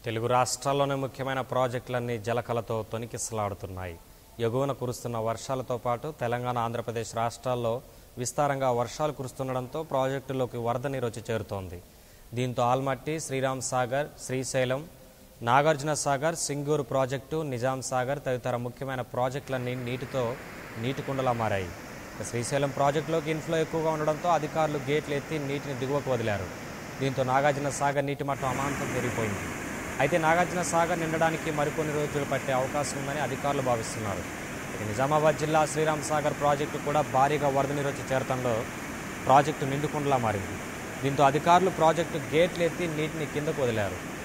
తెలుగు రాష్ట్రాల్లోనే ముఖ్యమైన ప్రాజెక్టులన్నీ జలకలతో తొనికిసలాడుతున్నాయి ఎగువన కురుస్తున్న వర్షాలతో పాటు తెలంగాణ ఆంధ్రప్రదేశ్ రాష్ట్రాల్లో విస్తారంగా వర్షాలు కురుస్తుండడంతో ప్రాజెక్టులోకి వరద నీరు వచ్చి చేరుతోంది దీంతో ఆల్మట్టి శ్రీరామ్ సాగర్ శ్రీశైలం నాగార్జున సాగర్ సింగూరు ప్రాజెక్టు నిజాం సాగర్ తదితర ముఖ్యమైన ప్రాజెక్టులన్నీ నీటితో నీటికుండలా మారాయి ఇక శ్రీశైలం ప్రాజెక్టులోకి ఇన్ఫ్లో ఎక్కువగా ఉండడంతో అధికారులు గేట్లు ఎత్తి నీటిని దిగువకు వదిలారు దీంతో నాగార్జున సాగర్ నీటి మట్టం అమాంతం పెరిగిపోయింది అయితే నాగార్జున సాగర్ నిండడానికి మరికొన్ని రోజులు పట్టే అవకాశం ఉందని అధికారులు భావిస్తున్నారు ఇక నిజామాబాద్ జిల్లా శ్రీరామ్ సాగర్ ప్రాజెక్టు కూడా భారీగా వరద నీరు వచ్చి చేరడంలో ప్రాజెక్టు నిండుకుండలా మారింది దీంతో అధికారులు ప్రాజెక్టు గేట్లు ఎత్తి నీటిని కిందకు వదిలారు